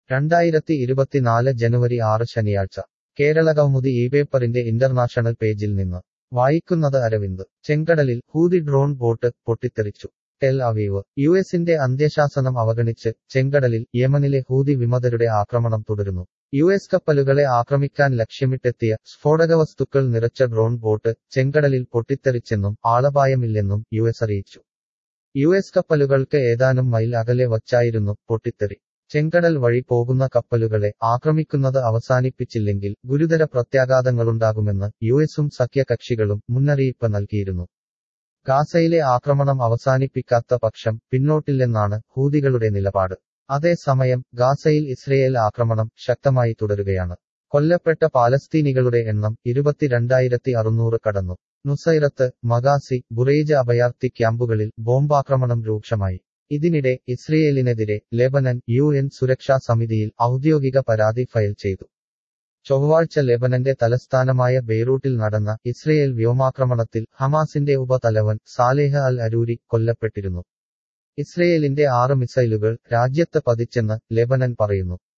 രണ്ടായിരത്തി ഇരുപത്തിനാല് ജനുവരി ആറ് ശനിയാഴ്ച കേരളകൗമുദി ഈ പേപ്പറിന്റെ ഇന്റർനാഷണൽ പേജിൽ നിന്ന് വായിക്കുന്നത് അരവിന്ദ് ചെങ്കടലിൽ ഹൂതി ഡ്രോൺ ബോട്ട് പൊട്ടിത്തെറിച്ചു ടെൽ അവീവ് യു എസിന്റെ അന്ത്യശാസനം അവഗണിച്ച് ചെങ്കടലിൽ യമനിലെ ഹൂതി വിമതരുടെ ആക്രമണം തുടരുന്നു യു എസ് കപ്പലുകളെ ആക്രമിക്കാൻ ലക്ഷ്യമിട്ടെത്തിയ സ്ഫോടകവസ്തുക്കൾ നിറച്ച ഡ്രോൺ ബോട്ട് ചെങ്കടലിൽ പൊട്ടിത്തെറിച്ചെന്നും ആളപായമില്ലെന്നും യു എസ് അറിയിച്ചു യു എസ് കപ്പലുകൾക്ക് ഏതാനും മൈൽ അകലെ വച്ചായിരുന്നു പൊട്ടിത്തെറി ചെങ്കടൽ വഴി പോകുന്ന കപ്പലുകളെ ആക്രമിക്കുന്നത് അവസാനിപ്പിച്ചില്ലെങ്കിൽ ഗുരുതര പ്രത്യാഘാതങ്ങളുണ്ടാകുമെന്ന് യു എസും സഖ്യകക്ഷികളും മുന്നറിയിപ്പ് നൽകിയിരുന്നു ഗാസയിലെ ആക്രമണം അവസാനിപ്പിക്കാത്ത പക്ഷം പിന്നോട്ടില്ലെന്നാണ് ഹൂതികളുടെ നിലപാട് അതേസമയം ഗാസയിൽ ഇസ്രയേൽ ആക്രമണം ശക്തമായി തുടരുകയാണ് കൊല്ലപ്പെട്ട പാലസ്തീനികളുടെ എണ്ണം ഇരുപത്തിരണ്ടായിരത്തി അറുന്നൂറ് കടന്നു നുസൈറത്ത് മഗാസി ബുറൈജ അഭയാർത്ഥി ക്യാമ്പുകളിൽ ബോംബാക്രമണം രൂക്ഷമായി ഇതിനിടെ ഇസ്രയേലിനെതിരെ ലെബനൻ യു എൻ സുരക്ഷാ സമിതിയിൽ ഔദ്യോഗിക പരാതി ഫയൽ ചെയ്തു ചൊവ്വാഴ്ച ലെബനന്റെ തലസ്ഥാനമായ ബെയ്റൂട്ടിൽ നടന്ന ഇസ്രയേൽ വ്യോമാക്രമണത്തിൽ ഹമാസിന്റെ ഉപതലവൻ സാലേഹ അൽ അരൂരി കൊല്ലപ്പെട്ടിരുന്നു ഇസ്രയേലിന്റെ ആറ് മിസൈലുകൾ രാജ്യത്ത് പതിച്ചെന്ന് ലെബനൻ പറയുന്നു